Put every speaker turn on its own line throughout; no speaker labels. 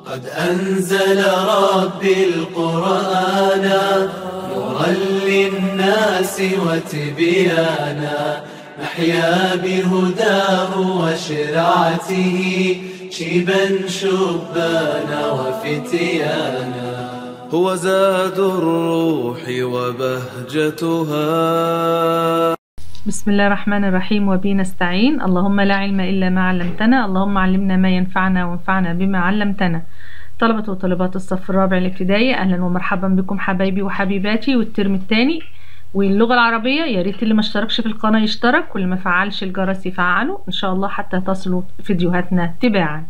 قد أنزل ربي القرآن نورا للناس وتبيانا نحيا بهداه وشرعته شيبا شبانا وفتيانا
هو زاد الروح وبهجتها
بسم الله الرحمن الرحيم وبه نستعين اللهم لا علم إلا ما علمتنا اللهم علمنا ما ينفعنا وانفعنا بما علمتنا طلبة وطالبات الصف الرابع الابتدائي أهلا ومرحبا بكم حبايبي وحبيباتي والترم الثاني واللغة العربية يا ريت اللي ما اشتركش في القناة يشترك واللي ما فعلش الجرس يفعله إن شاء الله حتى تصلوا فيديوهاتنا تباعا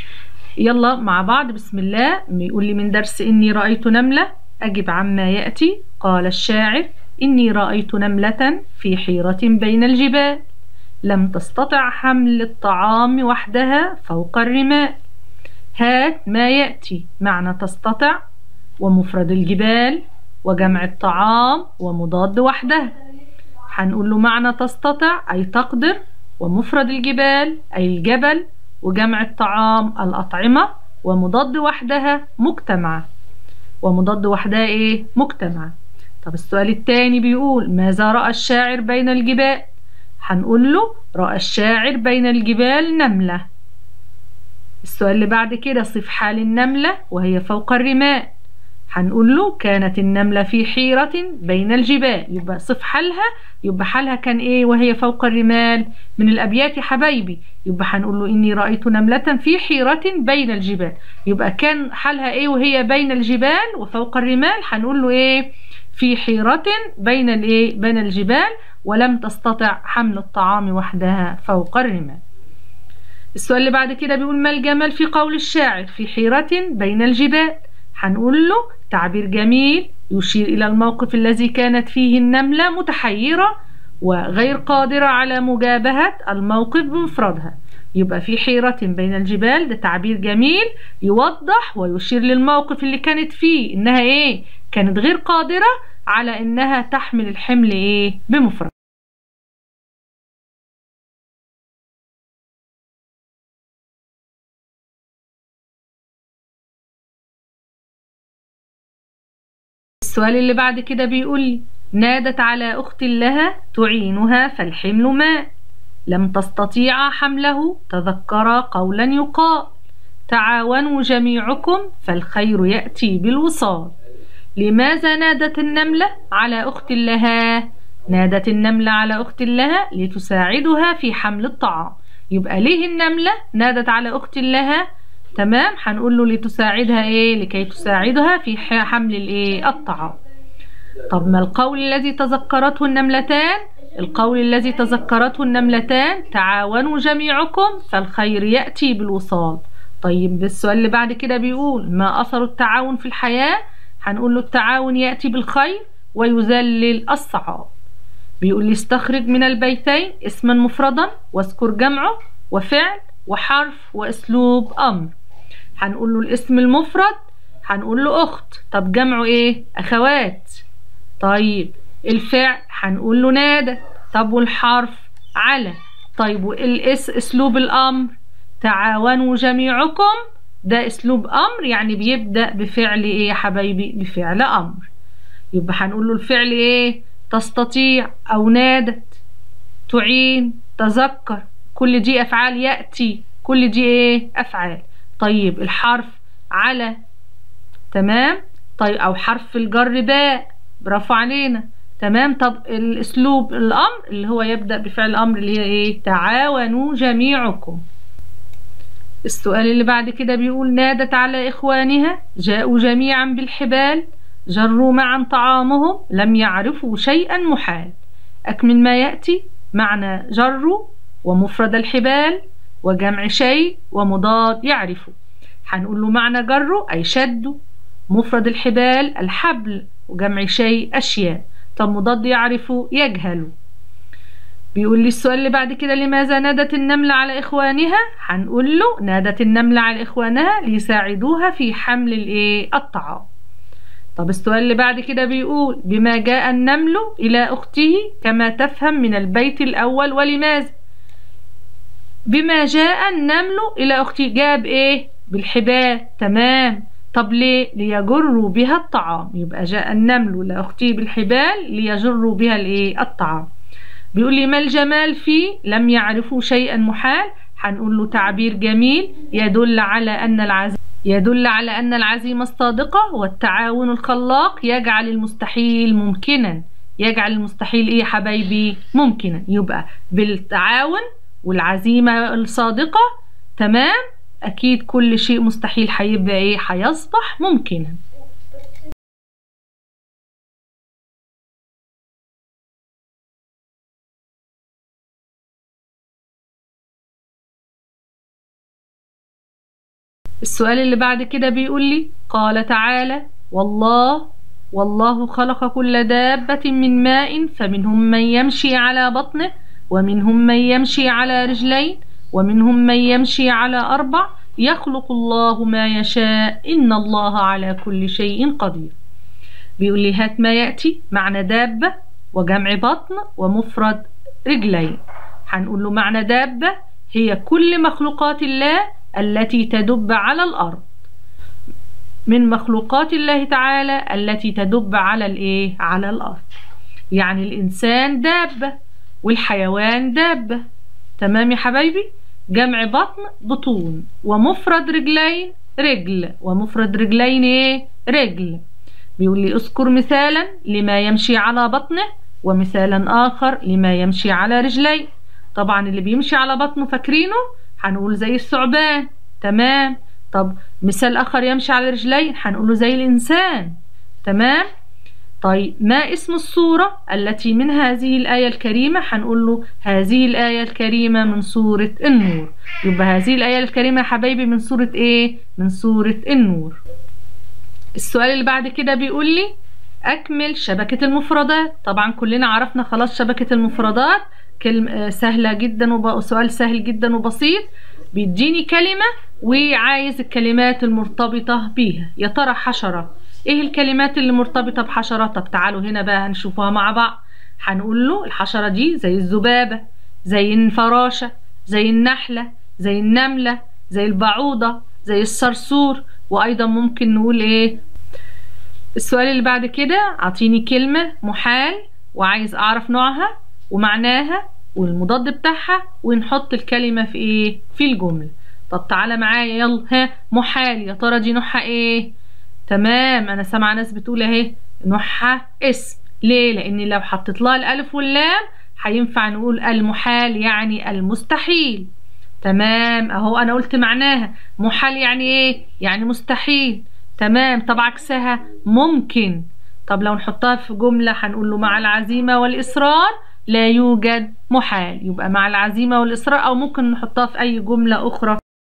يلا مع بعض بسم الله بيقول لي من درس إني رأيت نملة أجب عما يأتي قال الشاعر إني رأيت نملة في حيرة بين الجبال لم تستطع حمل الطعام وحدها فوق الرمال هات ما يأتي معنى تستطع ومفرد الجبال وجمع الطعام ومضاد وحدها هنقول له معنى تستطع أي تقدر ومفرد الجبال أي الجبل وجمع الطعام الأطعمة ومضاد وحدها مجتمع ومضاد وحدها إيه؟ مجتمع طب السؤال التاني بيقول ماذا رأى الشاعر بين الجبال هنقول له رأى الشاعر بين الجبال نملة السؤال اللي بعد كده صف حال النملة وهي فوق الرمال هنقول له كانت النملة في حيرة بين الجبال يبقى صف حالها يبقى حالها كان ايه وهي فوق الرمال من الأبيات حبايبي يبقى هنقول له إني رأيت نملة في حيرة بين الجبال يبقى كان حالها ايه وهي بين الجبال وفوق الرمال هنقول له ايه في حيرة بين الايه بين الجبال ولم تستطع حمل الطعام وحدها فوق الرمال السؤال اللي بعد كده بيقول ما الجمال في قول الشاعر في حيرة بين الجبال هنقول له تعبير جميل يشير إلى الموقف الذي كانت فيه النملة متحيرة وغير قادرة على مجابهة الموقف بمفردها يبقى في حيرة بين الجبال ده تعبير جميل يوضح ويشير للموقف اللي كانت فيه إنها إيه كانت غير قادرة على إنها تحمل الحمل إيه بمفرد السؤال اللي بعد كده بيقول لي نادت على أخت لها تعينها فالحمل ماء لم تستطيع حمله تذكر قولا يقال تعاونوا جميعكم فالخير يأتي بالوصال لماذا نادت النملة على أخت لها نادت النملة على أخت لها لتساعدها في حمل الطعام يبقى ليه النملة نادت على أخت لها تمام هنقول له لتساعدها ايه لكي تساعدها في حمل الايه الطعام طب ما القول الذي تذكرته النملتان القول الذي تذكرته النملتان تعاونوا جميعكم فالخير يأتي بالوصال طيب السؤال اللي بعد كده بيقول ما أثر التعاون في الحياة هنقول له التعاون يأتي بالخير ويذلل الصعاب بيقول لي استخرج من البيتين اسما مفردا واذكر جمعه وفعل وحرف واسلوب امر هنقول له الاسم المفرد هنقول له اخت طب جمعه ايه اخوات طيب الفعل هنقول له نادى طب والحرف على طيب والاس اسلوب الامر تعاونوا جميعكم ده اسلوب امر يعني بيبدا بفعل ايه يا حبايبي بفعل امر يبقى هنقول له الفعل ايه تستطيع او نادت تعين تذكر كل دي افعال ياتي كل دي ايه افعال طيب الحرف على تمام طيب او حرف الجر باء برافو علينا تمام طب الاسلوب الامر اللي هو يبدا بفعل الامر اللي هي ايه تعاونوا جميعكم السؤال اللي بعد كده بيقول نادت على اخوانها جاءوا جميعا بالحبال جروا معا طعامهم لم يعرفوا شيئا محال اكمل ما ياتي معنى جروا ومفرد الحبال وجمع شيء ومضاد يعرف هنقول له معنى جره أي شده مفرد الحبال الحبل وجمع شيء أشياء طب مضاد يعرف يجهل بيقول لي السؤال اللي بعد كده لماذا نادت النملة على إخوانها هنقول له نادت النملة على إخوانها ليساعدوها في حمل الإيه الطعام طب السؤال اللي بعد كده بيقول بما جاء النمل إلى أخته كما تفهم من البيت الأول ولماذا بما جاء النمل إلى أخته جاب إيه بالحبال تمام طب ليه ليجروا بها الطعام يبقى جاء النمل إلى أخته بالحبال ليجروا بها الايه الطعام بيقول لي ما الجمال فيه لم يعرفوا شيئا محال هنقول له تعبير جميل يدل على أن العزيمة يدل على أن العزيمة الصادقة والتعاون الخلاق يجعل المستحيل ممكنا يجعل المستحيل ايه يا حبايبي ممكنا يبقى بالتعاون والعزيمة الصادقة تمام أكيد كل شيء مستحيل هيبقى ايه هيصبح ممكنا السؤال اللي بعد كده بيقول لي قال تعالى والله والله خلق كل دابة من ماء فمنهم من يمشي على بطنه ومنهم من يمشي على رجلين ومنهم من يمشي على أربع يخلق الله ما يشاء إن الله على كل شيء قدير بيقول لي هات ما يأتي معنى دابة وجمع بطن ومفرد رجلين هنقول له معنى دابة هي كل مخلوقات الله التي تدب على الأرض من مخلوقات الله تعالى التي تدب على الايه على الارض يعني الانسان دابه والحيوان دابه تمام يا حبايبي جمع بطن بطون ومفرد رجلين رجل ومفرد رجلين ايه رجل بيقول لي اذكر مثالا لما يمشي على بطنه ومثالا اخر لما يمشي على رجلين طبعا اللي بيمشي على بطنه فاكرينه هنقول زي الثعبان تمام طب مثال آخر يمشي على رجلين هنقوله زي الإنسان تمام طيب ما اسم الصورة التي من هذه الآية الكريمة هنقول له هذه الآية الكريمة من سورة النور يبقى هذه الآية الكريمة يا حبايبي من سورة إيه من سورة النور السؤال اللي بعد كده بيقول لي أكمل شبكة المفردات طبعا كلنا عرفنا خلاص شبكة المفردات كلمة سهلة جدا وسؤال سهل جدا وبسيط بيديني كلمة وعايز الكلمات المرتبطة بيها يا ترى حشرة ايه الكلمات اللي مرتبطة بحشرة طب تعالوا هنا بقى هنشوفها مع بعض هنقول له الحشرة دي زي الذبابة زي الفراشة زي النحلة زي النملة زي البعوضة زي الصرصور وأيضا ممكن نقول ايه السؤال اللي بعد كده اعطيني كلمة محال وعايز اعرف نوعها ومعناها والمضاد بتاعها ونحط الكلمة في ايه في الجملة طب تعالى معايا يلا ها محال يا ترى دي نوعها ايه تمام انا سامعه ناس بتقول اهي نوعها اسم ليه لان لو حطيت لها الالف واللام هينفع نقول المحال يعني المستحيل تمام اهو انا قلت معناها محال يعني ايه يعني مستحيل تمام طب عكسها ممكن طب لو نحطها في جملة هنقول له مع العزيمة والإصرار لا يوجد محال يبقى مع العزيمة والإصرار أو ممكن نحطها في أي جملة أخرى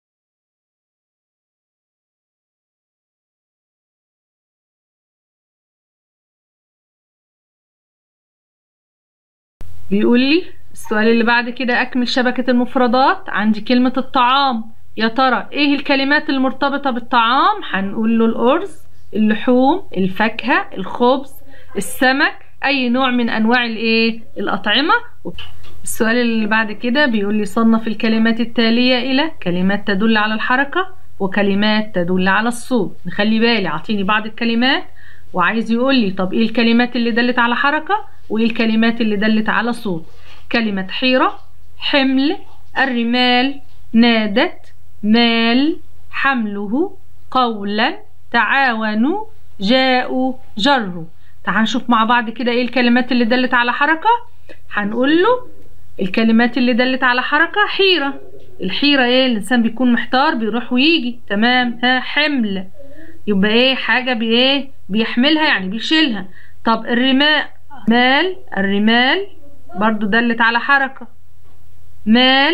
بيقول لي السؤال اللي بعد كده أكمل شبكة المفردات عندي كلمة الطعام يا ترى إيه الكلمات المرتبطة بالطعام هنقول له الأرز اللحوم الفاكهة الخبز السمك أي نوع من أنواع الإيه الأطعمة السؤال اللي بعد كده بيقول لي صنف الكلمات التالية إلى كلمات تدل على الحركة وكلمات تدل على الصوت نخلي بالي أعطيني بعض الكلمات وعايز يقول لي طب إيه الكلمات اللي دلت على حركة وإيه الكلمات اللي دلت على صوت كلمة حيرة حمل الرمال نادت مال حمله قولا تعاونوا جاءوا جروا تعال نشوف مع بعض كده ايه الكلمات اللي دلت على حركة هنقول له الكلمات اللي دلت على حركة حيرة الحيرة ايه الانسان بيكون محتار بيروح ويجي تمام ها حمل يبقى ايه حاجة بايه بيحملها يعني بيشيلها طب الرماء مال الرمال برضو دلت على حركة مال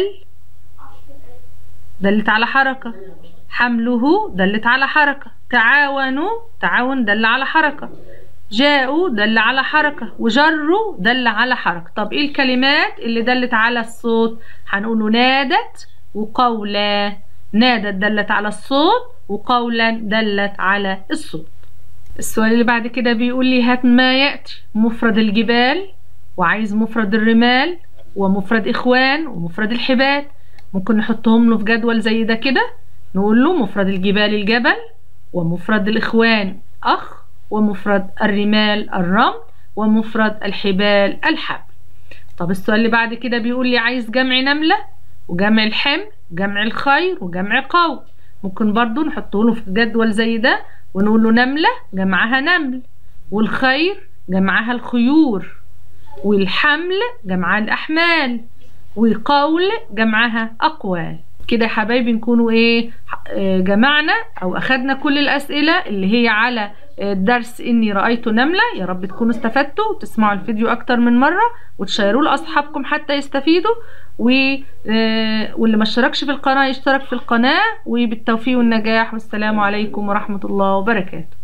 دلت على حركة حمله دلت على حركة تعاونوا تعاون دل على حركة جاءوا دل على حركة وجروا دل على حركة طب ايه الكلمات اللي دلت على الصوت هنقوله نادت وقولا نادت دلت على الصوت وقولا دلت على الصوت السؤال اللي بعد كده بيقول لي هات ما يأتي مفرد الجبال وعايز مفرد الرمال ومفرد إخوان ومفرد الحبال ممكن نحطهم له في جدول زي ده كده نقول له مفرد الجبال الجبل ومفرد الإخوان أخ ومفرد الرمال الرمل ومفرد الحبال الحبل طب السؤال اللي بعد كده بيقول لي عايز جمع نملة وجمع الحمل وجمع الخير وجمع قوم ممكن برضو نحطه له في جدول زي ده ونقول له نملة جمعها نمل والخير جمعها الخيور والحمل جمعها الأحمال وقول جمعها أقوال كده يا حبايبي نكونوا ايه آه، جمعنا او اخدنا كل الاسئلة اللي هي على آه، درس اني رأيت نملة يا رب تكونوا استفدتوا وتسمعوا الفيديو اكتر من مرة وتشيروه لاصحابكم حتى يستفيدوا و... آه، واللي ما اشتركش في القناة يشترك في القناة وبالتوفيق والنجاح والسلام عليكم ورحمة الله وبركاته